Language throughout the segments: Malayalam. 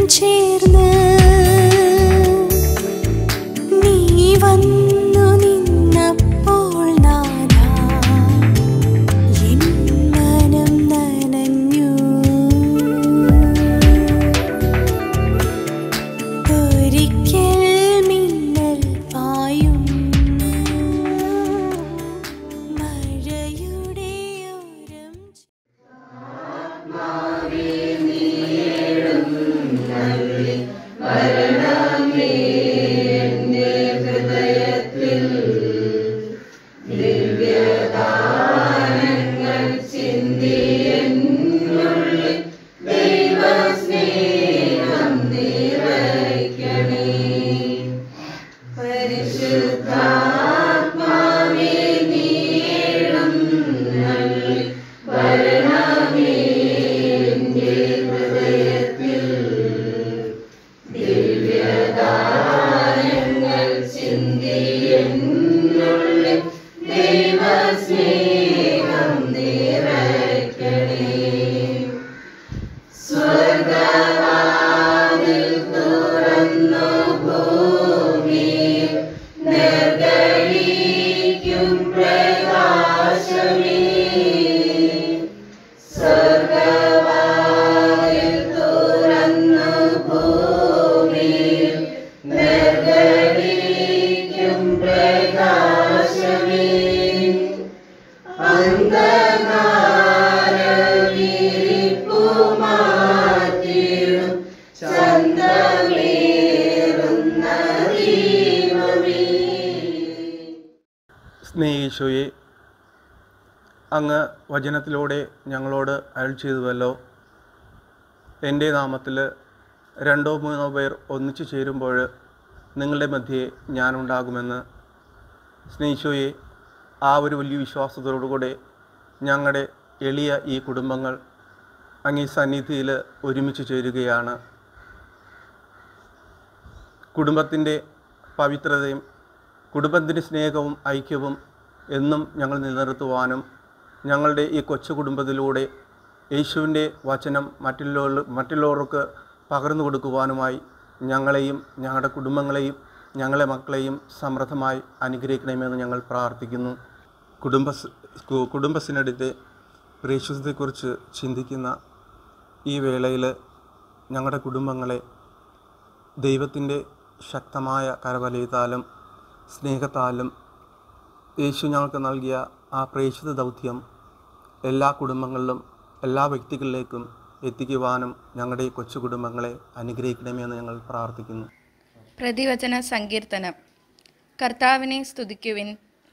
ചേർന്ന് നീ വന്നു നിന്നപ്പോൾ നാഥാ എൻ മനം നനഞ്ഞു ഒരിക്കൽ മിന്നൽ പായും മഴയുടെ ഓരം സ്നേഹിശോയെ അങ്ങ് വചനത്തിലൂടെ ഞങ്ങളോട് അരുൾ ചെയ്തുവല്ലോ എൻ്റെ നാമത്തിൽ രണ്ടോ മൂന്നോ പേർ ഒന്നിച്ചു ചേരുമ്പോൾ നിങ്ങളുടെ മധ്യേ ഞാനുണ്ടാകുമെന്ന് സ്നേഹിശോയെ ആ ഒരു വലിയ വിശ്വാസത്തോടുകൂടെ ഞങ്ങളുടെ എളിയ ഈ കുടുംബങ്ങൾ അങ്ങേ സന്നിധിയിൽ ഒരുമിച്ച് ചേരുകയാണ് കുടുംബത്തിൻ്റെ പവിത്രതയും കുടുംബത്തിൻ്റെ സ്നേഹവും ഐക്യവും എന്നും ഞങ്ങൾ നിലനിർത്തുവാനും ഞങ്ങളുടെ ഈ കൊച്ചു കുടുംബത്തിലൂടെ യേശുവിൻ്റെ വചനം മറ്റുള്ളവർ മറ്റുള്ളവർക്ക് പകർന്നു കൊടുക്കുവാനുമായി ഞങ്ങളെയും ഞങ്ങളുടെ കുടുംബങ്ങളെയും ഞങ്ങളെ മക്കളെയും സമൃദ്ധമായി അനുഗ്രഹിക്കണമെന്ന് ഞങ്ങൾ പ്രാർത്ഥിക്കുന്നു കുടുംബ കുടുംബത്തിനടുത്തെ പ്രേക്ഷിതത്തെക്കുറിച്ച് ചിന്തിക്കുന്ന ഈ വേളയിൽ ഞങ്ങളുടെ കുടുംബങ്ങളെ ദൈവത്തിൻ്റെ ശക്തമായ കരവലയത്താലും സ്നേഹത്താലും യേശു ഞങ്ങൾക്ക് നൽകിയ ആ പ്രേക്ഷിത ദൗത്യം എല്ലാ കുടുംബങ്ങളിലും എല്ലാ വ്യക്തികളിലേക്കും എത്തിക്കുവാനും ഞങ്ങളുടെ ഈ കൊച്ചു കുടുംബങ്ങളെ അനുഗ്രഹിക്കണമെന്ന് ഞങ്ങൾ പ്രാർത്ഥിക്കുന്നു പ്രതിവചന സങ്കീർത്തനം കർത്താവിനെ സ്തുതിക്കുവിൻ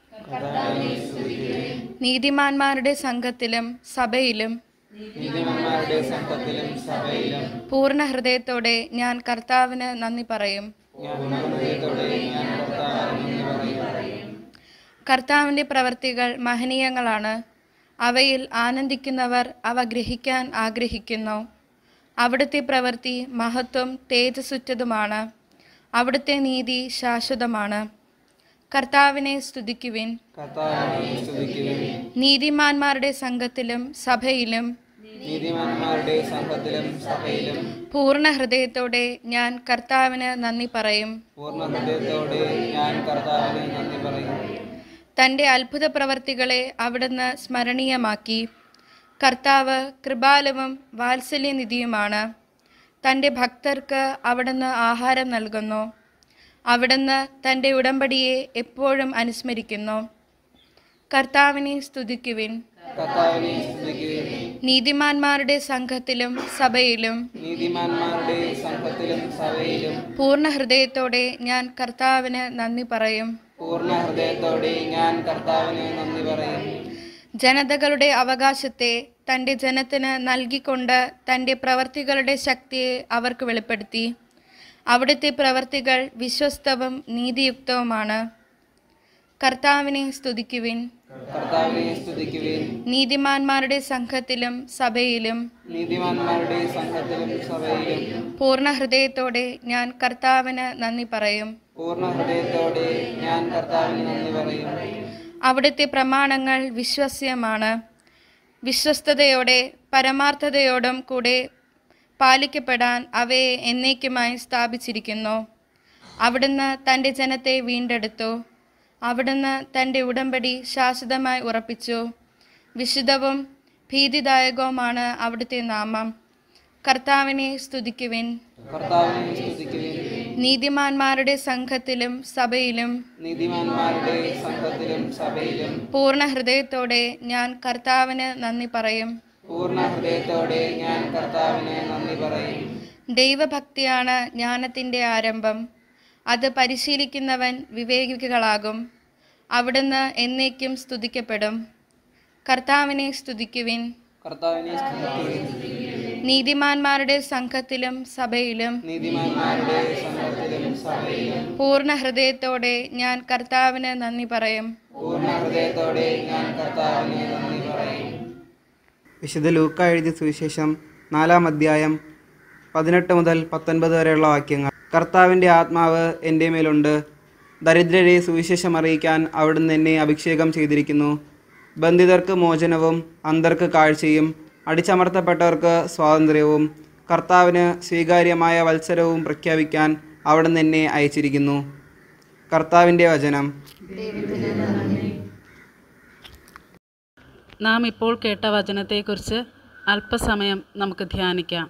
നീതിമാന്മാരുടെ സംഘത്തിലും സഭയിലും നീതിമാന്മാരുടെ സംഘത്തിലും സഭയിലും പൂർണ്ണ ഹൃദയത്തോടെ ഞാൻ കർത്താവിന് നന്ദി പറയും ഹൃദയത്തോടെ ഞാൻ കർത്താവിന് നന്ദി പറയും കർത്താവിൻ്റെ പ്രവർത്തികൾ മഹനീയങ്ങളാണ് അവയിൽ ആനന്ദിക്കുന്നവർ അവ ഗ്രഹിക്കാൻ ആഗ്രഹിക്കുന്നു അവിടുത്തെ പ്രവൃത്തി മഹത്വം തേജസ്സുറ്റതുമാണ് അവിടുത്തെ നീതി ശാശ്വതമാണ് കർത്താവിനെ സ്തുതിക്കുവിൻ കർത്താവിനെ സ്തുതിക്കുവിൻ നീതിമാന്മാരുടെ സംഘത്തിലും സഭയിലും നീതിമാന്മാരുടെ സംഘത്തിലും സഭയിലും പൂർണ്ണ ഹൃദയത്തോടെ ഞാൻ കർത്താവിന് നന്ദി പറയും പൂർണ്ണ ഹൃദയത്തോടെ ഞാൻ കർത്താവിന് നന്ദി പറയും തൻ്റെ അത്ഭുത പ്രവർത്തികളെ അവിടുന്ന് സ്മരണീയമാക്കി കർത്താവ് കൃപാലുവും വാത്സല്യനിധിയുമാണ് തൻ്റെ ഭക്തർക്ക് അവിടുന്ന് ആഹാരം നൽകുന്നു അവിടുന്ന് തൻ്റെ ഉടമ്പടിയെ എപ്പോഴും അനുസ്മരിക്കുന്നു കർത്താവിനെ സ്തുതിക്കുവിൻ കർത്താവിനെ സ്തുതിക്കുവിൻ നീതിമാന്മാരുടെ സംഘത്തിലും സഭയിലും നീതിമാന്മാരുടെ സംഘത്തിലും സഭയിലും പൂർണ്ണ ഹൃദയത്തോടെ ഞാൻ കർത്താവിന് നന്ദി പറയും പൂർണ്ണ ഹൃദയത്തോടെ ഞാൻ കർത്താവിന് നന്ദി പറയും ജനതകളുടെ അവകാശത്തെ തൻ്റെ ജനത്തിന് നൽകിക്കൊണ്ട് തൻ്റെ പ്രവർത്തികളുടെ ശക്തിയെ അവർക്ക് വെളിപ്പെടുത്തി അവിടുത്തെ പ്രവർത്തികൾ വിശ്വസ്തവും നീതിയുക്തവുമാണ് കർത്താവിനെ സ്തുതിക്കുവിൻ കർത്താവിനെ സ്തുതിക്കുവിൻ നീതിമാന്മാരുടെ സംഘത്തിലും സഭയിലും നീതിമാന്മാരുടെ സംഘത്തിലും സഭയിലും പൂർണ്ണ ഹൃദയത്തോടെ ഞാൻ കർത്താവിന് നന്ദി പറയും പൂർണ്ണ ഹൃദയത്തോടെ ഞാൻ കർത്താവിന് നന്ദി പറയും അവിടുത്തെ പ്രമാണങ്ങൾ വിശ്വസ്യമാണ് വിശ്വസ്തയോടെ പരമാർത്ഥതയോടും കൂടെ പാലിക്കപ്പെടാൻ അവയെ എന്നേക്കുമായി സ്ഥാപിച്ചിരിക്കുന്നു അവിടുന്ന് തൻ്റെ ജനത്തെ വീണ്ടെടുത്തു അവിടുന്ന് തൻ്റെ ഉടമ്പടി ശാശ്വതമായി ഉറപ്പിച്ചു വിശുദ്ധവും ഭീതിദായകവുമാണ് അവിടുത്തെ നാമം കർത്താവിനെ സ്തുതിക്കുവിൻ കർത്താവിനെ സ്തുതിക്കുവിൻ നീതിമാന്മാരുടെ സംഘത്തിലും സഭയിലും നീതിമാന്മാരുടെ സംഘത്തിലും സഭയിലും പൂർണ്ണ ഹൃദയത്തോടെ ഞാൻ കർത്താവിന് നന്ദി പറയും പൂർണ്ണ ഹൃദയത്തോടെ ഞാൻ കർത്താവിന് നന്ദി പറയും ദൈവഭക്തിയാണ് ജ്ഞാനത്തിൻ്റെ ആരംഭം അത് പരിശീലിക്കുന്നവൻ വിവേകികളാകും അവിടുന്ന് എന്നേക്കും സ്തുതിക്കപ്പെടും കർത്താവിനെ സ്തുതിക്കുവിൻ കർത്താവിനെ സ്തുതിക്കുവിൻ നീതിമാന്മാരുടെ സംഘത്തിലും സഭയിലും നീതിമാന്മാരുടെ സംഘത്തിലും സഭയിലും പൂർണ്ണ ഹൃദയത്തോടെ ഞാൻ കർത്താവിന് നന്ദി പറയും പൂർണ്ണ ഹൃദയത്തോടെ ഞാൻ കർത്താവിന് നന്ദി പറയും വിശുദ്ധ ലൂക്ക എഴുതിയ സുവിശേഷം നാലാം അധ്യായം പതിനെട്ട് മുതൽ പത്തൊൻപത് വരെയുള്ള വാക്യങ്ങൾ കർത്താവിൻ്റെ ആത്മാവ് എൻ്റെ മേലുണ്ട് ദരിദ്രരെ സുവിശേഷം അറിയിക്കാൻ അവിടുന്ന് എന്നെ അഭിഷേകം ചെയ്തിരിക്കുന്നു ബന്ധിതർക്ക് മോചനവും അന്തർക്ക് കാഴ്ചയും അടിച്ചമർത്തപ്പെട്ടവർക്ക് സ്വാതന്ത്ര്യവും കർത്താവിന് സ്വീകാര്യമായ വത്സരവും പ്രഖ്യാപിക്കാൻ അവിടുന്ന് എന്നെ അയച്ചിരിക്കുന്നു കർത്താവിൻ്റെ വചനം നാം ഇപ്പോൾ കേട്ട വചനത്തെക്കുറിച്ച് അല്പസമയം നമുക്ക് ധ്യാനിക്കാം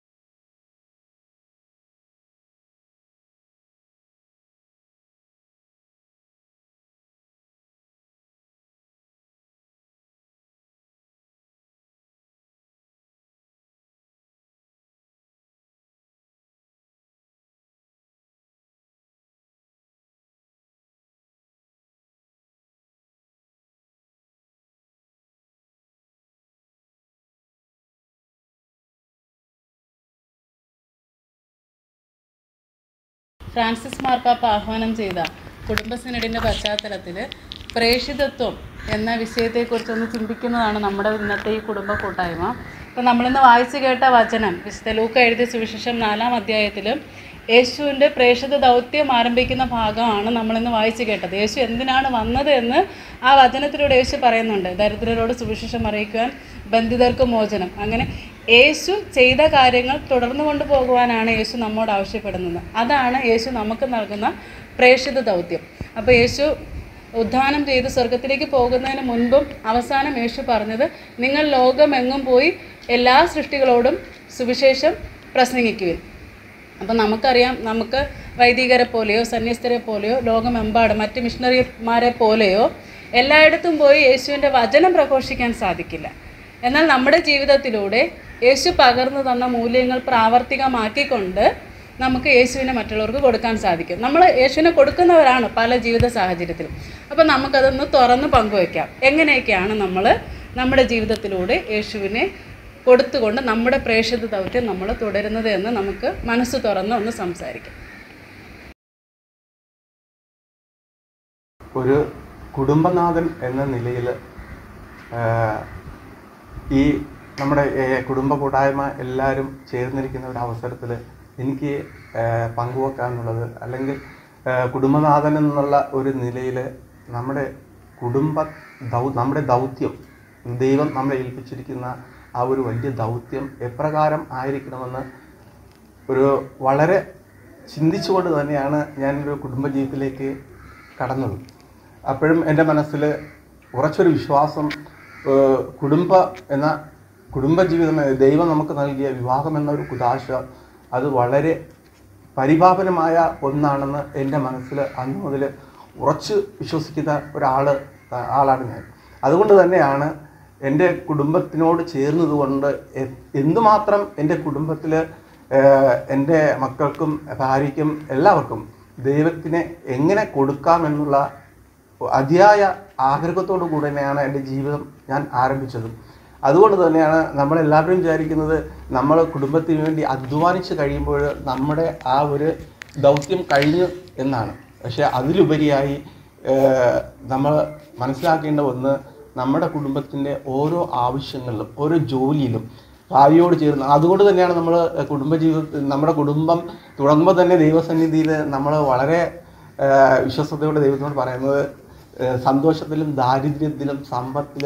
ഫ്രാൻസിസ് മാർപ്പാപ്പ ആഹ്വാനം ചെയ്ത കുടുംബസിനഡിൻ്റെ പശ്ചാത്തലത്തിൽ പ്രേഷിതത്വം എന്ന വിഷയത്തെക്കുറിച്ചൊന്ന് ചിന്തിക്കുന്നതാണ് നമ്മുടെ ഇന്നത്തെ ഈ കുടുംബ കൂട്ടായ്മ അപ്പോൾ നമ്മളിന്ന് വായിച്ചു കേട്ട വചനം വിശുദ്ധ ലൂക്ക എഴുതിയ സുവിശേഷം നാലാം അധ്യായത്തിലും യേശുവിൻ്റെ പ്രേഷിത ദൗത്യം ആരംഭിക്കുന്ന ഭാഗമാണ് നമ്മളിന്ന് വായിച്ചു കേട്ടത് യേശു എന്തിനാണ് വന്നത് എന്ന് ആ വചനത്തിലൂടെ യേശു പറയുന്നുണ്ട് ദരിദ്രരോട് സുവിശേഷം അറിയിക്കുവാൻ ബന്ധിതർക്ക് മോചനം അങ്ങനെ യേശു ചെയ്ത കാര്യങ്ങൾ തുടർന്നു കൊണ്ടുപോകുവാനാണ് യേശു നമ്മോട് ആവശ്യപ്പെടുന്നത് അതാണ് യേശു നമുക്ക് നൽകുന്ന പ്രേക്ഷിത ദൗത്യം അപ്പോൾ യേശു ഉദ്ധാനം ചെയ്ത് സ്വർഗത്തിലേക്ക് പോകുന്നതിന് മുൻപും അവസാനം യേശു പറഞ്ഞത് നിങ്ങൾ ലോകമെങ്ങും പോയി എല്ലാ സൃഷ്ടികളോടും സുവിശേഷം പ്രസംഗിക്കുവിൻ അപ്പം നമുക്കറിയാം നമുക്ക് വൈദികരെ പോലെയോ സന്യസ്തരെ പോലെയോ ലോകമെമ്പാടും മറ്റ് മിഷണറിമാരെ പോലെയോ എല്ലായിടത്തും പോയി യേശുവിൻ്റെ വചനം പ്രഘോഷിക്കാൻ സാധിക്കില്ല എന്നാൽ നമ്മുടെ ജീവിതത്തിലൂടെ യേശു പകർന്നു തന്ന മൂല്യങ്ങൾ പ്രാവർത്തികമാക്കിക്കൊണ്ട് നമുക്ക് യേശുവിനെ മറ്റുള്ളവർക്ക് കൊടുക്കാൻ സാധിക്കും നമ്മൾ യേശുവിനെ കൊടുക്കുന്നവരാണ് പല ജീവിത സാഹചര്യത്തിലും അപ്പോൾ നമുക്കതൊന്ന് തുറന്ന് പങ്കുവയ്ക്കാം എങ്ങനെയൊക്കെയാണ് നമ്മൾ നമ്മുടെ ജീവിതത്തിലൂടെ യേശുവിനെ കൊടുത്തുകൊണ്ട് നമ്മുടെ പ്രേക്ഷിത ദൗത്യം നമ്മൾ തുടരുന്നത് എന്ന് നമുക്ക് മനസ്സ് തുറന്ന് ഒന്ന് സംസാരിക്കാം ഒരു കുടുംബനാഥൻ എന്ന നിലയിൽ ഈ നമ്മുടെ ഏഹ്, കുടുംബ കൂട്ടായ്മ എല്ലാവരും ചേർന്നിരിക്കുന്ന ഒരു അവസരത്തിൽ എനിക്ക് ഏഹ്, പങ്കുവെക്കാനുള്ളത് അല്ലെങ്കിൽ ഏഹ്, കുടുംബനാഥൻ എന്നുള്ള ഒരു നിലയിൽ നമ്മുടെ കുടുംബ ദൗ നമ്മുടെ ദൗത്യം ദൈവം നമ്മളെ ഏൽപ്പിച്ചിരിക്കുന്ന ആ ഒരു വലിയ ദൗത്യം എപ്രകാരം ആയിരിക്കണമെന്ന് ഒരു വളരെ ചിന്തിച്ചുകൊണ്ട് തന്നെയാണ് ഞാനൊരു കുടുംബജീവിതത്തിലേക്ക് കടന്നത് അപ്പോഴും എൻ്റെ മനസ്സിൽ ഉറച്ചൊരു വിശ്വാസം ഏഹ്, കുടുംബ എന്ന കുടുംബജീവിതം ദൈവം നമുക്ക് നൽകിയ വിവാഹം എന്ന ഒരു കുതാശ അത് വളരെ പരിപാവനമായ ഒന്നാണെന്ന് എൻ്റെ മനസ്സിൽ അന്ന് മുതൽ ഉറച്ച് വിശ്വസിക്കുന്ന ഒരാൾ ആളാണ് ഞാൻ അതുകൊണ്ട് തന്നെയാണ് എൻ്റെ കുടുംബത്തിനോട് ചേർന്നതുകൊണ്ട് എ- എന്തുമാത്രം എൻ്റെ കുടുംബത്തിൽ എൻ്റെ മക്കൾക്കും ഭാര്യയ്ക്കും എല്ലാവർക്കും ദൈവത്തിനെ എങ്ങനെ കൊടുക്കാമെന്നുള്ള അതിയായ ആഗ്രഹത്തോടു കൂടി തന്നെയാണ് എൻ്റെ ജീവിതം ഞാൻ ആരംഭിച്ചതും അതുകൊണ്ട് തന്നെയാണ് നമ്മളെല്ലാവരും വിചാരിക്കുന്നത് നമ്മൾ കുടുംബത്തിന് വേണ്ടി അധ്വാനിച്ച് കഴിയുമ്പോൾ നമ്മുടെ ആ ഒരു ദൗത്യം കഴിഞ്ഞു എന്നാണ് പക്ഷേ അതിലുപരിയായി നമ്മൾ മനസ്സിലാക്കേണ്ട ഒന്ന് നമ്മുടെ കുടുംബത്തിൻ്റെ ഓരോ ആവശ്യങ്ങളിലും ഓരോ ജോലിയിലും ഭാവിയോട് ചേർന്ന് അതുകൊണ്ട് തന്നെയാണ് നമ്മൾ കുടുംബജീവിതത്തിൽ നമ്മുടെ കുടുംബം തുടങ്ങുമ്പോൾ തന്നെ ദൈവസന്നിധിയിൽ നമ്മൾ വളരെ ഏഹ്, വിശ്വസ്തയോടെ ദൈവത്തിനോട് പറയുന്നത് ഏഹ്, സന്തോഷത്തിലും ദാരിദ്ര്യത്തിലും സമ്പത്തിലും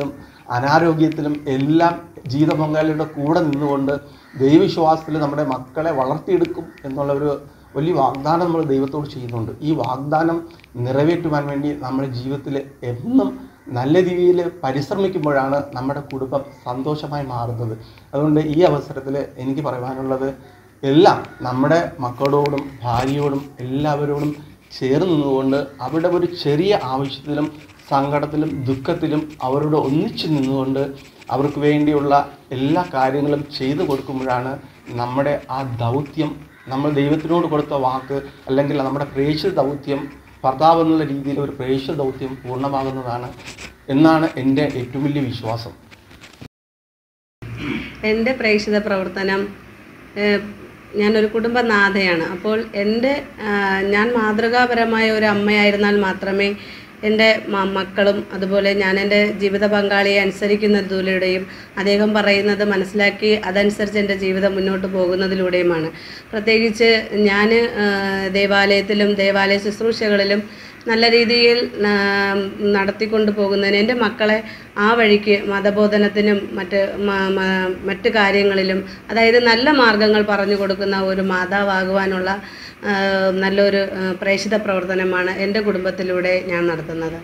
അനാരോഗ്യത്തിലും എല്ലാം ജീവിത പങ്കാളിയുടെ കൂടെ നിന്നുകൊണ്ട് ദൈവവിശ്വാസത്തിൽ നമ്മുടെ മക്കളെ വളർത്തിയെടുക്കും എന്നുള്ള ഒരു വലിയ വാഗ്ദാനം നമ്മൾ ദൈവത്തോട് ചെയ്യുന്നുണ്ട് ഈ വാഗ്ദാനം നിറവേറ്റുവാൻ വേണ്ടി നമ്മുടെ ജീവിതത്തിൽ എന്നും നല്ല രീതിയിൽ പരിശ്രമിക്കുമ്പോഴാണ് നമ്മുടെ കുടുംബം സന്തോഷമായി മാറുന്നത് അതുകൊണ്ട് ഈ അവസരത്തിൽ എനിക്ക് പറയുവാനുള്ളത് എല്ലാം നമ്മുടെ മക്കളോടും ഭാര്യയോടും എല്ലാവരോടും ചേർന്ന് നിന്നുകൊണ്ട് അവരുടെ ഒരു ചെറിയ ആവശ്യത്തിലും സങ്കടത്തിലും ദുഃഖത്തിലും അവരോട് ഒന്നിച്ചു നിന്നുകൊണ്ട് അവർക്ക് വേണ്ടിയുള്ള എല്ലാ കാര്യങ്ങളും ചെയ്തു കൊടുക്കുമ്പോഴാണ് നമ്മുടെ ആ ദൗത്യം നമ്മൾ ദൈവത്തിനോട് കൊടുത്ത വാക്ക് അല്ലെങ്കിൽ നമ്മുടെ പ്രേക്ഷിത ദൗത്യം ഭർത്താവ് എന്നുള്ള രീതിയിൽ ഒരു പ്രേക്ഷിത ദൗത്യം പൂർണ്ണമാകുന്നതാണ് എന്നാണ് എൻ്റെ ഏറ്റവും വലിയ വിശ്വാസം എൻ്റെ പ്രേക്ഷിത പ്രവർത്തനം ഏഹ്, ഞാനൊരു കുടുംബനാഥയാണ് അപ്പോൾ എൻ്റെ ആ, ഞാൻ മാതൃകാപരമായ ഒരു അമ്മയായിരുന്നാൽ മാത്രമേ എൻ്റെ മ- മക്കളും അതുപോലെ ഞാൻ എൻ്റെ ജീവിത പങ്കാളിയെ അനുസരിക്കുന്നതിലൂടെയും അദ്ദേഹം പറയുന്നത് മനസ്സിലാക്കി അതനുസരിച്ച് എൻ്റെ ജീവിതം മുന്നോട്ട് പോകുന്നതിലൂടെയുമാണ് പ്രത്യേകിച്ച് ഞാൻ ദേവാലയത്തിലും ദേവാലയ ശുശ്രൂഷകളിലും നല്ല രീതിയിൽ ആ, നടത്തിക്കൊണ്ട് പോകുന്നതിന് എൻ്റെ മക്കളെ ആ വഴിക്ക് മതബോധനത്തിനും മറ്റ് മ- മ- മറ്റ് കാര്യങ്ങളിലും അതായത് നല്ല മാർഗങ്ങൾ പറഞ്ഞു കൊടുക്കുന്ന ഒരു മാതാവാകുവാനുള്ള ആ, നല്ലൊരു ആ, പ്രേക്ഷിത പ്രവർത്തനമാണ് എൻ്റെ കുടുംബത്തിലൂടെ ഞാൻ നടത്തുന്നത്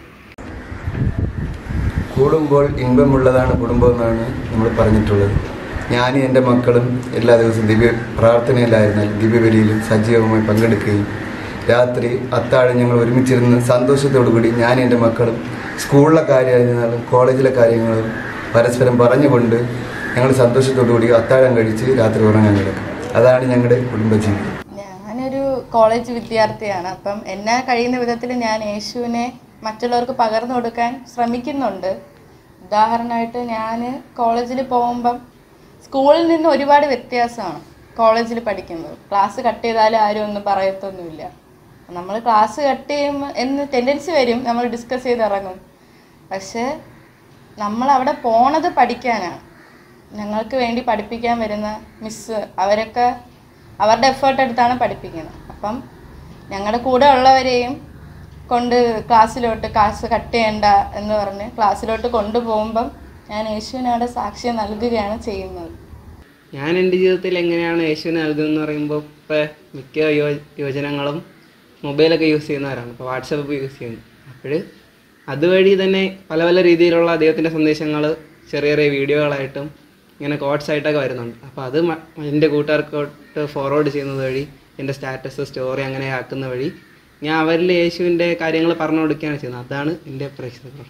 കൂടുമ്പോൾ ഇമ്പമുള്ളതാണ് കുടുംബം എന്നാണ് നമ്മൾ പറഞ്ഞിട്ടുള്ളത് ഞാനും എൻ്റെ മക്കളും എല്ലാ ദിവസവും ദിവ്യ പ്രാർത്ഥനയിലായിരുന്നാൽ ദിവ്യബലിയിലും സജീവമായി പങ്കെടുക്കുകയും രാത്രി അത്താഴം ഞങ്ങൾ ഒരുമിച്ചിരുന്ന് സന്തോഷത്തോടു കൂടി ഞാൻ എൻ്റെ മക്കളും സ്കൂളിലെ കാര്യമായിരുന്നാലും കോളേജിലെ കാര്യങ്ങളും പരസ്പരം പറഞ്ഞുകൊണ്ട് ഞങ്ങൾ സന്തോഷത്തോടു കൂടി അത്താഴം കഴിച്ച് രാത്രി ഉറങ്ങാൻ കിടക്കും അതാണ് ഞങ്ങളുടെ കുടുംബജീവിതം ഞാനൊരു കോളേജ് വിദ്യാർത്ഥിയാണ് അപ്പം എന്നെ കഴിയുന്ന വിധത്തിൽ ഞാൻ യേശുവിനെ മറ്റുള്ളവർക്ക് പകർന്നു കൊടുക്കാൻ ശ്രമിക്കുന്നുണ്ട് ഉദാഹരണമായിട്ട് ഞാൻ കോളേജിൽ പോകുമ്പം സ്കൂളിൽ നിന്ന് ഒരുപാട് വ്യത്യാസമാണ് കോളേജിൽ പഠിക്കുന്നത് ക്ലാസ് കട്ട് ചെയ്താലും ആരും ഒന്നും പറയത്തൊന്നുമില്ല നമ്മൾ ക്ലാസ് കട്ട് ചെയ്യുമ്പോൾ എന്ന് ടെൻഡൻസി വരും നമ്മൾ ഡിസ്കസ് ചെയ്ത് ഇറങ്ങും പക്ഷേ നമ്മൾ അവിടെ പോണത് പഠിക്കാനാണ് ഞങ്ങൾക്ക് വേണ്ടി പഠിപ്പിക്കാൻ വരുന്ന മിസ്സ് അവരൊക്കെ അവരുടെ എഫേർട്ട് എടുത്താണ് പഠിപ്പിക്കുന്നത് അപ്പം ഞങ്ങളുടെ കൂടെ ഉള്ളവരെയും കൊണ്ട് ക്ലാസ്സിലോട്ട് ക്ലാസ് കട്ട് ചെയ്യണ്ട എന്ന് പറഞ്ഞ് ക്ലാസ്സിലോട്ട് കൊണ്ടുപോകുമ്പം ഞാൻ യേശുവിനവിടെ സാക്ഷ്യം നൽകുകയാണ് ചെയ്യുന്നത് ഞാൻ എൻ്റെ ജീവിതത്തിൽ എങ്ങനെയാണ് യേശുവിനെ നൽകുന്നതെന്ന് പറയുമ്പോൾ ഇപ്പോൾ മിക്ക യോ യുവജനങ്ങളും മൊബൈലൊക്കെ യൂസ് ചെയ്യുന്നവരാണ് ഇപ്പോൾ വാട്സപ്പ് യൂസ് ചെയ്യുന്നു അപ്പോൾ അതുവഴി തന്നെ പല പല രീതിയിലുള്ള ദൈവത്തിൻ്റെ സന്ദേശങ്ങൾ ചെറിയ ചെറിയ വീഡിയോകളായിട്ടും ഇങ്ങനെ കോട്സ് ആയിട്ടൊക്കെ വരുന്നുണ്ട് അപ്പോൾ അത് മ- എൻ്റെ കൂട്ടുകാർക്കോട്ട് ഫോർവേഡ് ചെയ്യുന്നത് വഴി എൻ്റെ സ്റ്റാറ്റസ് സ്റ്റോറി അങ്ങനെ ആക്കുന്ന വഴി ഞാൻ അവരിൽ യേശുവിൻ്റെ കാര്യങ്ങൾ പറഞ്ഞു കൊടുക്കുകയാണ് ചെയ്യുന്നത് അതാണ് എൻ്റെ പ്രേക്ഷകർ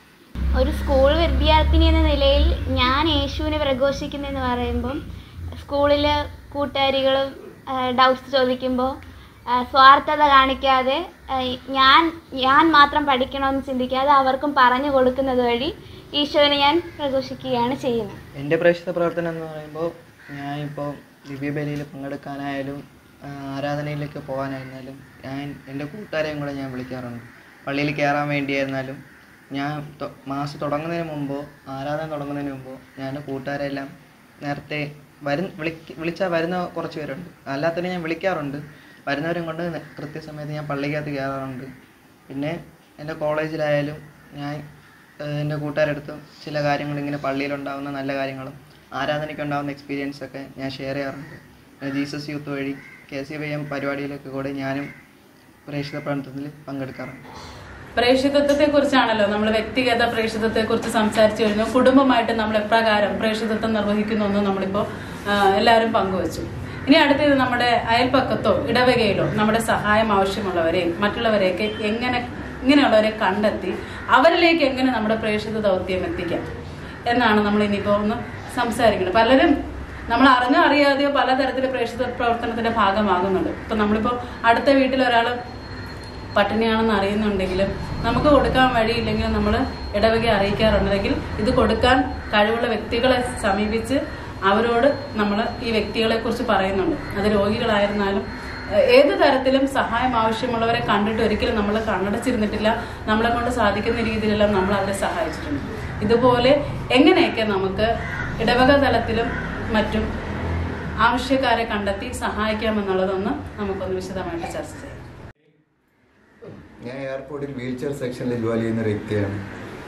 ഒരു സ്കൂൾ വിദ്യാർത്ഥിനി എന്ന നിലയിൽ ഞാൻ യേശുവിനെ പ്രഘോഷിക്കുന്നതെന്ന് പറയുമ്പം സ്കൂളിൽ കൂട്ടുകാരികൾ ഡൗട്ട്സ് ചോദിക്കുമ്പോൾ ആ, സ്വാർത്ഥത കാണിക്കാതെ ആ, ഞാൻ ഞാൻ മാത്രം പഠിക്കണമെന്ന് ചിന്തിക്കാതെ അവർക്കും പറഞ്ഞു കൊടുക്കുന്നത് വഴി ഈശോനെ ഞാൻ പ്രഘോഷിക്കുകയാണ് ചെയ്യുന്നത് എൻ്റെ പ്രേക്ഷിത പ്രവർത്തനം എന്ന് പറയുമ്പോൾ ഞാൻ ഇപ്പോൾ ദിവ്യബലിയിൽ പങ്കെടുക്കാനായാലും ആ, ആരാധനയിലേക്ക് പോകാനായിരുന്നാലും ഞാൻ എൻ്റെ കൂട്ടുകാരെയും കൂടെ ഞാൻ വിളിക്കാറുണ്ട് പള്ളിയിൽ കയറാൻ വേണ്ടിയായിരുന്നാലും ഞാൻ തൊ- മാസം തുടങ്ങുന്നതിന് മുമ്പോ ആരാധന തുടങ്ങുന്നതിന് മുമ്പോ ഞാൻ കൂട്ടുകാരെല്ലാം നേരത്തെ വരും വിളിക്ക് വിളിച്ചാൽ വരുന്ന കുറച്ച് പേരുണ്ട് അല്ലാത്തവരെ ഞാൻ വിളിക്കാറുണ്ട് വരുന്നവരും കൊണ്ട് നെ- കൃത്യസമയത്ത് ഞാൻ പള്ളിക്കകത്ത് കയറാറുണ്ട് പിന്നെ എൻ്റെ കോളേജിലായാലും ഞാൻ ഏഹ്, എൻ്റെ കൂട്ടുകാരടുത്തും ചില കാര്യങ്ങൾ ഇങ്ങനെ പള്ളിയിലുണ്ടാകുന്ന നല്ല കാര്യങ്ങളും ആരാധനയ്ക്കുണ്ടാകുന്ന എക്സ്പീരിയൻസ് ഒക്കെ ഞാൻ ഷെയർ ചെയ്യാറുണ്ട് പിന്നെ ജീസസ് യൂത്ത് വഴി കെ സി വൈ എം പരിപാടിയിലൊക്കെ കൂടെ ഞാനും പ്രേക്ഷിത പ്രവർത്തനത്തിൽ പങ്കെടുക്കാറുണ്ട് പ്രേക്ഷിതത്വത്തെ കുറിച്ചാണല്ലോ നമ്മൾ വ്യക്തിഗത പ്രേക്ഷിതത്തെ കുറിച്ച് സംസാരിച്ചു കഴിഞ്ഞു കുടുംബമായിട്ട് നമ്മൾ എപ്രകാരം പ്രേക്ഷിതത്വം നിർവഹിക്കുന്നു എന്ന് നമ്മളിപ്പോൾ ആ, എല്ലാവരും പങ്കുവച്ചു ഇനി അടുത്തത് നമ്മുടെ അയൽപ്പക്കത്തോ ഇടവകയിലോ നമ്മുടെ സഹായം ആവശ്യമുള്ളവരെയും മറ്റുള്ളവരെയൊക്കെ എങ്ങനെ ഇങ്ങനെയുള്ളവരെ കണ്ടെത്തി അവരിലേക്ക് എങ്ങനെ നമ്മുടെ പ്രേക്ഷിത ദൗത്യം എത്തിക്കാം എന്നാണ് നമ്മൾ ഇനിയിപ്പോൾ ഒന്ന് സംസാരിക്കുന്നത് പലരും നമ്മൾ അറിഞ്ഞോ അറിയാതെയോ പലതരത്തിലെ പ്രേക്ഷിത പ്രവർത്തനത്തിന്റെ ഭാഗമാകുന്നുണ്ട് ഇപ്പൊ നമ്മളിപ്പോ അടുത്ത വീട്ടിൽ ഒരാൾ പട്ടിണിയാണെന്ന് അറിയുന്നുണ്ടെങ്കിലും നമുക്ക് കൊടുക്കാൻ വഴിയില്ലെങ്കിൽ നമ്മൾ ഇടവകെ അറിയിക്കാറുണ്ടെങ്കിൽ ഇത് കൊടുക്കാൻ കഴിവുള്ള വ്യക്തികളെ സമീപിച്ച് അവരോട് നമ്മൾ ഈ വ്യക്തികളെ കുറിച്ച് പറയുന്നുണ്ട് അത് രോഗികളായിരുന്നാലും ഏഹ് ഏത് തരത്തിലും സഹായം ആവശ്യമുള്ളവരെ കണ്ടിട്ട് ഒരിക്കലും നമ്മൾ കണ്ണടച്ചിരുന്നിട്ടില്ല നമ്മളെ കൊണ്ട് സാധിക്കുന്ന രീതിയിലെല്ലാം നമ്മൾ അവരെ സഹായിച്ചിട്ടുണ്ട് ഇതുപോലെ എങ്ങനെയൊക്കെ നമുക്ക് ഇടവക തലത്തിലും മറ്റും ആവശ്യക്കാരെ കണ്ടെത്തി സഹായിക്കാമെന്നുള്ളതൊന്ന് നമുക്കൊന്ന് വിശദമായിട്ട് ചർച്ച ചെയ്യാം ഞാൻ എയർപോർട്ടിൽ വീൽ ചെയർ സെക്ഷനിൽ ജോലി ചെയ്യുന്ന ഒരു വ്യക്തിയാണ്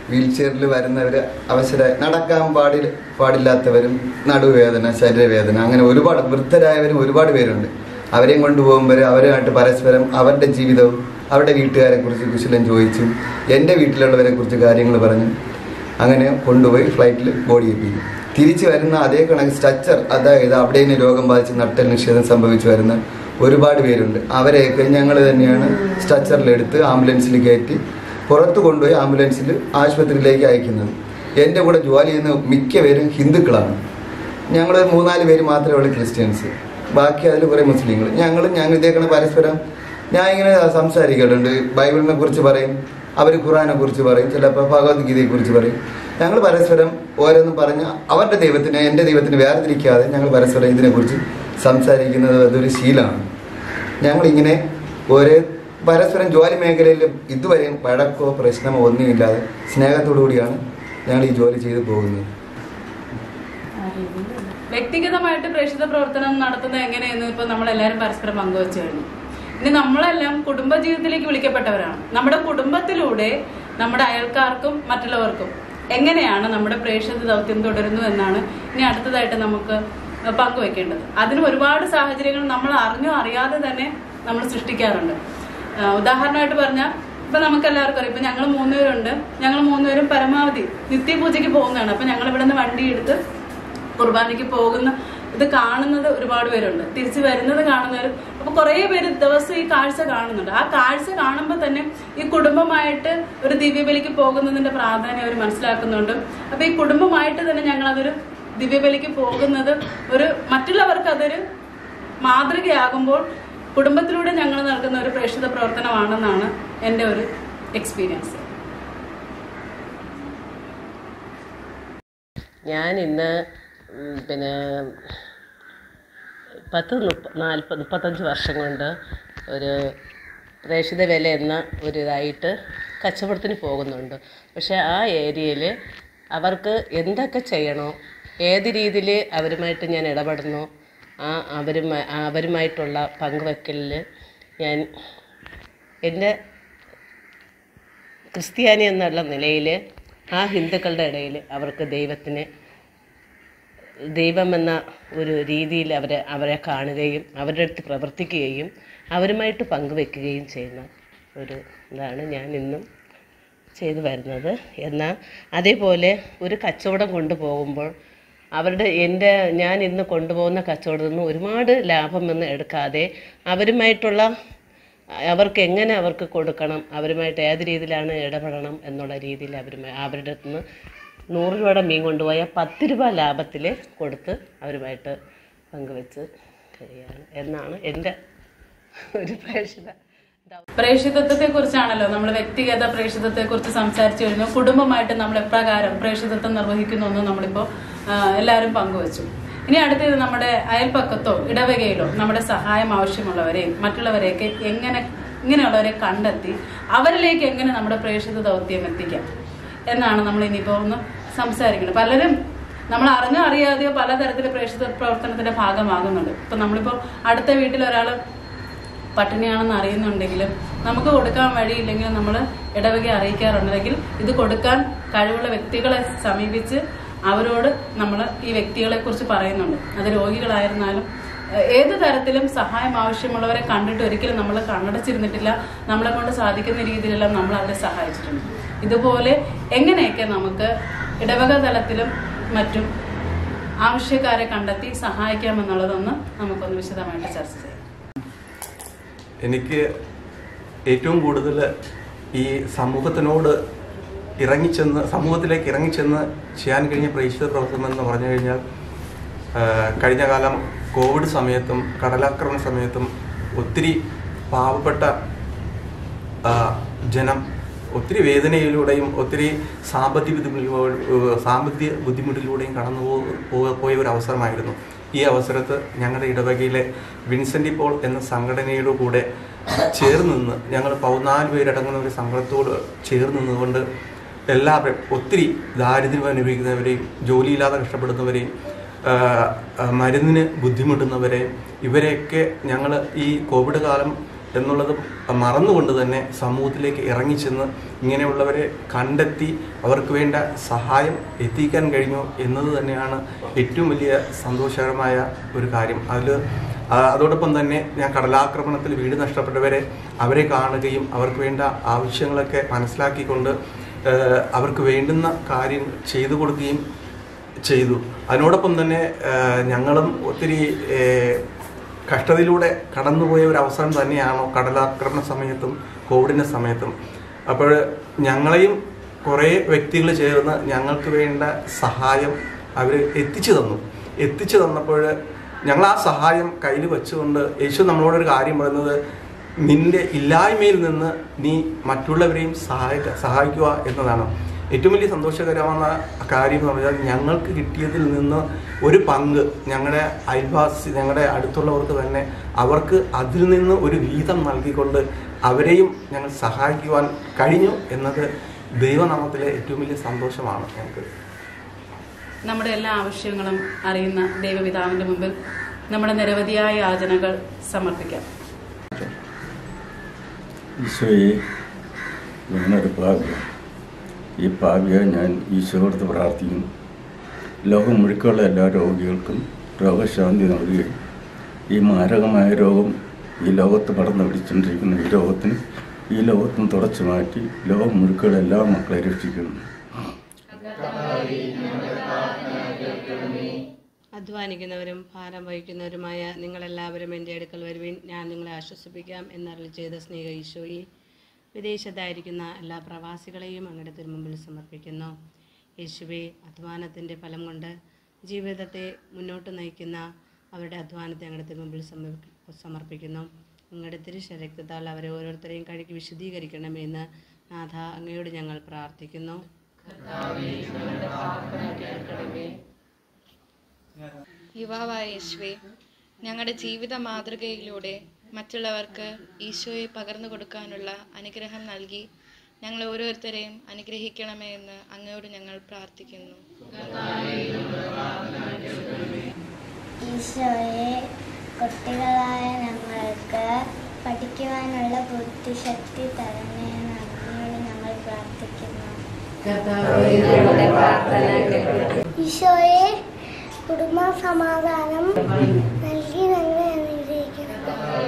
വീൽ ചെയറിൽ വരുന്നവർ അവസര നടക്കാൻ പാടി പാടില്ലാത്തവരും നടുവേദന ശരീരവേദന അങ്ങനെ ഒരുപാട് വൃദ്ധരായവരും ഒരുപാട് പേരുണ്ട് അവരെയും കൊണ്ടുപോകുമ്പോൾ അവരുമായിട്ട് പരസ്പരം അവരുടെ ജീവിതവും അവരുടെ വീട്ടുകാരെ കുറിച്ച് കുശലം ചോദിച്ചും എൻ്റെ വീട്ടിലുള്ളവരെ കുറിച്ച് കാര്യങ്ങൾ പറഞ്ഞും അങ്ങനെ കൊണ്ടുപോയി ഫ്ലൈറ്റിൽ ബോഡി എത്തിക്കും തിരിച്ചു വരുന്ന അതേ കണക്ക് സ്ട്രക്ചർ അതായത് അവിടെ നിന്ന് രോഗം ബാധിച്ച് നട്ടൽ നിഷേധം സംഭവിച്ചു വരുന്ന ഒരുപാട് പേരുണ്ട് അവരെയൊക്കെ ഞങ്ങൾ തന്നെയാണ് സ്ട്രക്ചറിലെടുത്ത് ആംബുലൻസിൽ കയറ്റി പുറത്ത് കൊണ്ടുപോയി ആംബുലൻസിൽ ആശുപത്രിയിലേക്ക് അയക്കുന്നത് എൻ്റെ കൂടെ ജോലി ചെയ്യുന്ന മിക്ക പേരും ഹിന്ദുക്കളാണ് ഞങ്ങൾ മൂന്നാല് പേര് മാത്രമേ ഉള്ളൂ ക്രിസ്ത്യൻസ് ബാക്കി അതിൽ കുറേ മുസ്ലിങ്ങൾ ഞങ്ങളും ഞങ്ങൾ ഇതേക്കണ പരസ്പരം ഞാൻ ഇങ്ങനെ സംസാരിക്കാറുണ്ട് ബൈബിളിനെ കുറിച്ച് പറയും അവർ ഖുറാനെ കുറിച്ച് പറയും ചിലപ്പോൾ ഭഗവത്ഗീതയെ കുറിച്ച് പറയും ഞങ്ങൾ പരസ്പരം ഓരോന്നും പറഞ്ഞ് അവരുടെ ദൈവത്തിനെ എൻ്റെ ദൈവത്തിന് വേർതിരിക്കാതെ ഞങ്ങൾ പരസ്പരം ഇതിനെക്കുറിച്ച് സംസാരിക്കുന്നത് അതൊരു ശീലമാണ് ഞങ്ങളിങ്ങനെ ഒരേ പരസ്പരം ജോലി മേഖലയിലും ഇതുവരെയും വഴക്കോ പ്രശ്നമോ ഒന്നുമില്ലാതെ സ്നേഹത്തോടു കൂടിയാണ് ഞങ്ങൾ ഈ ജോലി ചെയ്തു പോകുന്നത് വ്യക്തിഗതമായിട്ട് പ്രേക്ഷിത പ്രവർത്തനം നടത്തുന്നത് എങ്ങനെയെന്ന് ഇപ്പൊ നമ്മളെല്ലാവരും പരസ്പരം പങ്കുവച്ചു കഴിഞ്ഞു ഇനി നമ്മളെല്ലാം കുടുംബജീവിതത്തിലേക്ക് വിളിക്കപ്പെട്ടവരാണ് നമ്മുടെ കുടുംബത്തിലൂടെ നമ്മുടെ അയൽക്കാർക്കും മറ്റുള്ളവർക്കും എങ്ങനെയാണ് നമ്മുടെ പ്രേക്ഷിത ദൗത്യം തുടരുന്നു എന്നാണ് ഇനി അടുത്തതായിട്ട് നമുക്ക് പങ്കുവെക്കേണ്ടത് അതിന് ഒരുപാട് സാഹചര്യങ്ങൾ നമ്മൾ അറിഞ്ഞോ അറിയാതെ തന്നെ നമ്മൾ സൃഷ്ടിക്കാറുണ്ട് ആ, ഉദാഹരണമായിട്ട് പറഞ്ഞാൽ ഇപ്പൊ നമുക്ക് എല്ലാവർക്കും അറിയാം ഇപ്പൊ ഞങ്ങൾ മൂന്നുപേരുണ്ട് ഞങ്ങൾ മൂന്നുപേരും പരമാവധി നിത്യപൂജയ്ക്ക് പോകുന്നതാണ് അപ്പൊ ഞങ്ങൾ ഇവിടെ നിന്ന് വണ്ടി എടുത്ത് കുർബാനയ്ക്ക് പോകുന്ന ഇത് കാണുന്നത് ഒരുപാട് പേരുണ്ട് തിരിച്ചു വരുന്നത് കാണുന്നവരും അപ്പൊ കുറേ പേര് ദിവസം ഈ കാഴ്ച കാണുന്നുണ്ട് ആ കാഴ്ച കാണുമ്പോൾ തന്നെ ഈ കുടുംബമായിട്ട് ഒരു ദിവ്യബലിക്ക് പോകുന്നതിന്റെ പ്രാധാന്യം അവർ മനസ്സിലാക്കുന്നുണ്ട് അപ്പൊ ഈ കുടുംബമായിട്ട് തന്നെ ഞങ്ങൾ അതൊരു ദിവ്യബലിക്ക് പോകുന്നത് ഒരു മറ്റുള്ളവർക്ക് അതൊരു മാതൃകയാകുമ്പോൾ കുടുംബത്തിലൂടെ ഞങ്ങൾ നൽകുന്ന ഒരു പ്രേക്ഷിത പ്രവർത്തനമാണെന്നാണ് എൻ്റെ ഒരു എക്സ്പീരിയൻസ് ഞാൻ ഇന്ന് ഉം, പിന്നെ പത്ത് മുപ്പ നാൽപ്പത് മുപ്പത്തഞ്ച് വർഷം കൊണ്ട് ഒരു പ്രേക്ഷിത വില എന്ന ഒരു ഇതായിട്ട് കച്ചവടത്തിന് പോകുന്നുണ്ട് പക്ഷേ ആ ഏരിയയിൽ അവർക്ക് എന്തൊക്കെ ചെയ്യണോ ഏത് രീതിയിൽ അവരുമായിട്ട് ഞാൻ ഇടപെടണോ ആ അവരുമായി അവരുമായിട്ടുള്ള പങ്കുവെക്കലിൽ ഞാൻ എൻ്റെ ക്രിസ്ത്യാനി എന്നുള്ള നിലയിൽ ആ ഹിന്ദുക്കളുടെ ഇടയിൽ അവർക്ക് ദൈവത്തിന് ദൈവമെന്ന ഒരു രീതിയിൽ അവരെ അവരെ കാണുകയും അവരുടെ അടുത്ത് പ്രവർത്തിക്കുകയും അവരുമായിട്ട് പങ്കുവെക്കുകയും ചെയ്യുന്ന ഒരു ഇതാണ് ഞാൻ ഇന്നും ചെയ്തു വരുന്നത് എന്നാൽ അതേപോലെ ഒരു കച്ചവടം കൊണ്ടുപോകുമ്പോൾ അവരുടെ എൻ്റെ ഞാൻ ഇന്ന് കൊണ്ടുപോകുന്ന കച്ചവടത്തിൽ നിന്ന് ഒരുപാട് ലാഭമൊന്നും എടുക്കാതെ അവരുമായിട്ടുള്ള അവർക്ക് എങ്ങനെ അവർക്ക് കൊടുക്കണം അവരുമായിട്ട് ഏത് രീതിയിലാണ് ഇടപെടണം എന്നുള്ള രീതിയിൽ അവരുമായി അവരുടെ അടുത്ത് നിന്ന് നൂറ് രൂപയുടെ മീൻ കൊണ്ടുപോയാൽ പത്ത് രൂപ ലാഭത്തിൽ കൊടുത്ത് അവരുമായിട്ട് പങ്കുവെച്ച് കഴിയാണ് എന്നാണ് എൻ്റെ ഒരു പ്രേക്ഷിത പ്രേക്ഷിതത്വത്തെ കുറിച്ചാണല്ലോ നമ്മൾ വ്യക്തിഗത പ്രേക്ഷിതത്തെ കുറിച്ച് സംസാരിച്ചു കഴിഞ്ഞു കുടുംബമായിട്ട് നമ്മൾ എപ്രകാരം പ്രേക്ഷിതത്വം നിർവഹിക്കുന്നു എന്ന് നമ്മളിപ്പോ ആ, എല്ലാവരും പങ്കുവച്ചു ഇനി അടുത്തത് നമ്മുടെ അയൽപ്പക്കത്തോ ഇടവകയിലോ നമ്മുടെ സഹായം ആവശ്യമുള്ളവരെയും മറ്റുള്ളവരെയൊക്കെ എങ്ങനെ ഇങ്ങനെയുള്ളവരെ കണ്ടെത്തി അവരിലേക്ക് എങ്ങനെ നമ്മുടെ പ്രേക്ഷിത ദൗത്യം എത്തിക്കാം എന്നാണ് നമ്മൾ ഇനിയിപ്പോൾ ഒന്ന് സംസാരിക്കുന്നത് പലരും നമ്മൾ അറിഞ്ഞോ അറിയാതെയോ പലതരത്തിലെ പ്രേക്ഷിത പ്രവർത്തനത്തിന്റെ ഭാഗമാകുന്നുണ്ട് ഇപ്പൊ നമ്മളിപ്പോ അടുത്ത വീട്ടിൽ ഒരാൾ പട്ടിണിയാണെന്ന് അറിയുന്നുണ്ടെങ്കിലും നമുക്ക് കൊടുക്കാൻ വഴിയില്ലെങ്കിൽ നമ്മൾ ഇടവകയെ അറിയിക്കാറുണ്ടെങ്കിൽ ഇത് കൊടുക്കാൻ കഴിവുള്ള വ്യക്തികളെ സമീപിച്ച് അവരോട് നമ്മൾ ഈ വ്യക്തികളെ കുറിച്ച് പറയുന്നുണ്ട് അത് രോഗികളായിരുന്നാലും ഏഹ് ഏത് തരത്തിലും സഹായം ആവശ്യമുള്ളവരെ കണ്ടിട്ട് ഒരിക്കലും നമ്മൾ കണ്ണടച്ചിരുന്നിട്ടില്ല നമ്മളെ കൊണ്ട് സാധിക്കുന്ന രീതിയിലെല്ലാം നമ്മൾ അവരെ സഹായിച്ചിട്ടുണ്ട് ഇതുപോലെ എങ്ങനെയൊക്കെ നമുക്ക് ഇടവക തലത്തിലും മറ്റും ആവശ്യക്കാരെ കണ്ടെത്തി സഹായിക്കാമെന്നുള്ളതൊന്ന് നമുക്കൊന്ന് വിശദമായിട്ട് ചർച്ച ചെയ്യാം എനിക്ക് ഏറ്റവും കൂടുതൽ ഈ സമൂഹത്തിനോട് ഇറങ്ങിച്ചെന്ന് സമൂഹത്തിലേക്ക് ഇറങ്ങിച്ചെന്ന് ചെയ്യാൻ കഴിഞ്ഞ പ്രേക്ഷിത പ്രവർത്തനം എന്ന് പറഞ്ഞു കഴിഞ്ഞാൽ ആ, കഴിഞ്ഞ കാലം കോവിഡ് സമയത്തും കടലാക്രമണ സമയത്തും ഒത്തിരി പാവപ്പെട്ട ആ, ജനം ഒത്തിരി വേദനയിലൂടെയും ഒത്തിരി സാമ്പത്തിക ബുദ്ധിമുട്ടിലൂ- സാമ്പത്തിക ബുദ്ധിമുട്ടിലൂടെയും കടന്നു പോ- പോ- പോയ ഒരു അവസരമായിരുന്നു ഈ അവസരത്ത് ഞങ്ങളുടെ ഇടവകയിലെ വിൻസെൻ്റ് പോൾ എന്ന സംഘടനയുടെ കൂടെ ചേർന്ന് നിന്ന് ഞങ്ങൾ പതിനാല് പേരടങ്ങുന്ന ഒരു സംഘത്തോട് ചേർന്ന് നിന്നുകൊണ്ട് എല്ലാവരും ഒത്തിരി ദാരിദ്ര്യം അനുഭവിക്കുന്നവരെയും ജോലിയില്ലാതെ കഷ്ടപ്പെടുന്നവരെയും ആ, ആ, മരുന്നിന് ബുദ്ധിമുട്ടുന്നവരെ ഇവരെയൊക്കെ ഞങ്ങൾ ഈ കോവിഡ് കാലം എന്നുള്ളത് മറന്നുകൊണ്ട് തന്നെ സമൂഹത്തിലേക്ക് ഇറങ്ങിച്ചെന്ന് ഇങ്ങനെയുള്ളവരെ കണ്ടെത്തി അവർക്ക് വേണ്ട സഹായം എത്തിക്കാൻ കഴിഞ്ഞു എന്നത് തന്നെയാണ് ഏറ്റവും വലിയ സന്തോഷകരമായ ഒരു കാര്യം അതിൽ അതോടൊപ്പം തന്നെ ഞാൻ കടലാക്രമണത്തിൽ വീട് നഷ്ടപ്പെട്ടവരെ അവരെ കാണുകയും അവർക്ക് വേണ്ട ആവശ്യങ്ങളൊക്കെ മനസ്സിലാക്കിക്കൊണ്ട് ഏഹ്, അവർക്ക് വേണ്ടുന്ന കാര്യം ചെയ്തു കൊടുക്കുകയും ചെയ്തു അതിനോടൊപ്പം തന്നെ ഏഹ്, ഞങ്ങളും ഒത്തിരി ഏഹ്, കഷ്ടതയിലൂടെ കടന്നുപോയ ഒരു അവസരം തന്നെയാണോ കടലാക്രമണ സമയത്തും കോവിഡിൻ്റെ സമയത്തും അപ്പോൾ ഞങ്ങളെയും കുറേ വ്യക്തികൾ ചേർന്ന് ഞങ്ങൾക്ക് വേണ്ട സഹായം അവർ എത്തിച്ചു തന്നു എത്തിച്ചു തന്നപ്പോൾ ഞങ്ങൾ ആ സഹായം കയ്യിൽ വെച്ചുകൊണ്ട് യേശു നമ്മളോടൊരു കാര്യം പറയുന്നത് നിന്റെ ഇല്ലായ്മയിൽ നിന്ന് നീ മറ്റുള്ളവരെയും സഹായിക്ക സഹായിക്കുക എന്നതാണ് ഏറ്റവും വലിയ സന്തോഷകരമായ കാര്യം എന്ന് പറഞ്ഞാൽ ഞങ്ങൾക്ക് കിട്ടിയതിൽ നിന്ന് ഒരു പങ്ക് ഞങ്ങളുടെ അയൽവാസി ഞങ്ങളുടെ അടുത്തുള്ളവർക്ക് തന്നെ അവർക്ക് അതിൽ നിന്ന് ഒരു വീതം നൽകിക്കൊണ്ട് അവരെയും ഞങ്ങൾ സഹായിക്കുവാൻ കഴിഞ്ഞു എന്നത് ദൈവനാമത്തിലെ ഏറ്റവും വലിയ സന്തോഷമാണ് ഞങ്ങൾക്ക് നമ്മുടെ എല്ലാ ആവശ്യങ്ങളും അറിയുന്ന ദൈവപിതാവിൻ്റെ മുമ്പിൽ നമ്മുടെ നിരവധിയായ യാചനകൾ സമർപ്പിക്കാം ഈശോയെ ഞാനൊരു പാപിയ ഈ പാപിയെ ഞാൻ ഈശോയോടുത്ത് പ്രാർത്ഥിക്കുന്നു ലോകം മുഴുക്കുള്ള എല്ലാ രോഗികൾക്കും രോഗശാന്തി നൽകുകയും ഈ മാരകമായ രോഗം ഈ ലോകത്ത് പടർന്നു പിടിച്ചുകൊണ്ടിരിക്കുന്ന ഈ രോഗത്തിന് ഈ ലോകത്തും തുടച്ചു മാറ്റി ലോകം മുഴുക്കുള്ള എല്ലാ മക്കളെ രക്ഷിക്കുന്നു അധ്വാനിക്കുന്നവരും ഭാരം വഹിക്കുന്നവരുമായ നിങ്ങളെല്ലാവരും എൻ്റെ അടുക്കൽ വരുവിൻ ഞാൻ നിങ്ങളെ ആശ്വസിപ്പിക്കാം എന്നറിൽ ചെയ്ത സ്നേഹ ഈശോയെ വിദേശത്തായിരിക്കുന്ന എല്ലാ പ്രവാസികളെയും അങ്ങയുടെ തിരുമുമ്പിൽ സമർപ്പിക്കുന്നു യേശുവെ അധ്വാനത്തിൻ്റെ ഫലം കൊണ്ട് ജീവിതത്തെ മുന്നോട്ട് നയിക്കുന്ന അവരുടെ അധ്വാനത്തെ അങ്ങയുടെ തിരുമുമ്പിൽ സമർപ്പി- സമർപ്പിക്കുന്നു അങ്ങയുടെ തിരുശരക്തത്താൽ അവരെ ഓരോരുത്തരെയും കഴുകി വിശദീകരിക്കണമെന്ന് നാഥ അങ്ങയോട് ഞങ്ങൾ പ്രാർത്ഥിക്കുന്നു യുവാവായ യേശുവെ ഞങ്ങളുടെ ജീവിത മാതൃകയിലൂടെ മറ്റുള്ളവർക്ക് ഈശോയെ പകർന്നു കൊടുക്കാനുള്ള അനുഗ്രഹം നൽകി ഞങ്ങൾ ഓരോരുത്തരെയും അനുഗ്രഹിക്കണമേ എന്ന് അങ്ങയോട് ഞങ്ങൾ പ്രാർത്ഥിക്കുന്നു ഈശോയെ കുട്ടികളായ ഞങ്ങൾക്ക് പഠിക്കുവാനുള്ള ബുദ്ധിശക്തി തരണേ എന്ന് അങ്ങയോട് ഞങ്ങൾ പ്രാർത്ഥിക്കുന്നു ഈശോയെ കുടുംബ സമാധാനം നൽകി ഞങ്ങളെ അനുഗ്രഹിക്കണം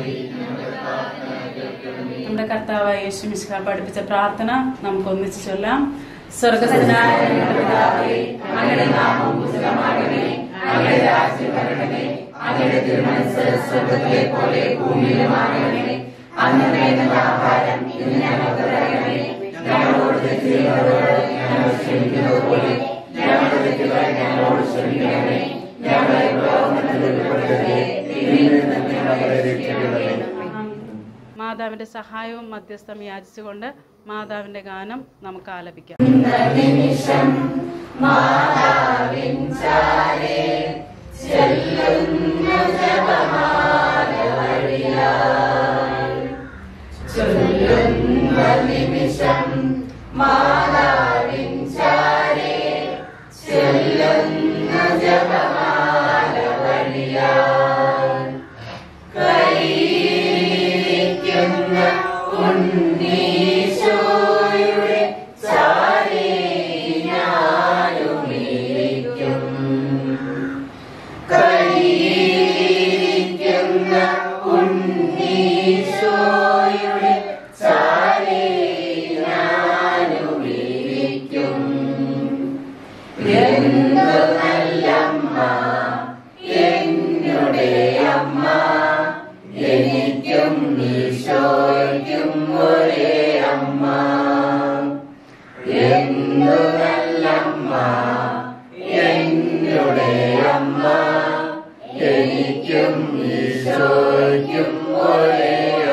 നമ്മുടെ കർത്താവായ യേശു മിശിഹ പഠിപ്പിച്ച പ്രാർത്ഥന നമുക്ക് ഒന്നിച്ച് ചൊല്ലാം സ്വർഗസ്ഥനായ ഞങ്ങളുടെ പിതാവേ, അങ്ങയുടെ നാമം പൂജിതമാകണമേ അങ്ങയുടെ രാജ്യം വരണമേ അങ്ങയുടെ തിരുമനസ് സ്വർഗത്തിലെ പോലെ ഭൂമിയിലുമാകണമേ അന്ന് വേണ്ടുന്ന ആഹാരം ഇന്ന് ഞങ്ങൾക്ക് തരണമേ ഞങ്ങളോട് തെറ്റ് ചെയ്യുന്നവരോട് ഞങ്ങൾ ക്ഷമിക്കുന്നത് പോലെ ഞങ്ങളുടെ തെറ്റുകൾ ഞങ്ങളോട് ക്ഷമിക്കണമേ ഞങ്ങളെ പ്രലോഭനത്തിൽ ഉൾപ്പെടുത്തരുതേ തിന്മയിൽ നിന്ന് ഞങ്ങളെ രക്ഷിക്കണമേ മാതാവിന്റെ സഹായവും മധ്യസ്ഥം യാചിച്ചുകൊണ്ട് മാതാവിന്റെ ഗാനം നമുക്ക് ആലപിക്കാം നിമിഷം മാതാവിൻ ചാരേ ചെല്ലുന്ന ജപമാല വഴിയാൽ കൈക്കുന്ന ഉണ്ണീശോയുടെ ചാരേ ഞാനുമിരിക്കും കൈയിരിക്കുന്ന ഉണ്ണീശോയുടെ ചാരേ ഞാനുമിരിക്കും എന്തു നല്ലമ്മ എന്നുടെ അമ്മ എനിക്കും ഈശോയ്ക്കും ഒരേ അമ്മ എന്തു നല്ലമ്മ എന്നുടെ അമ്മ എനിക്കും ഈശോയ്ക്കും ഒരേ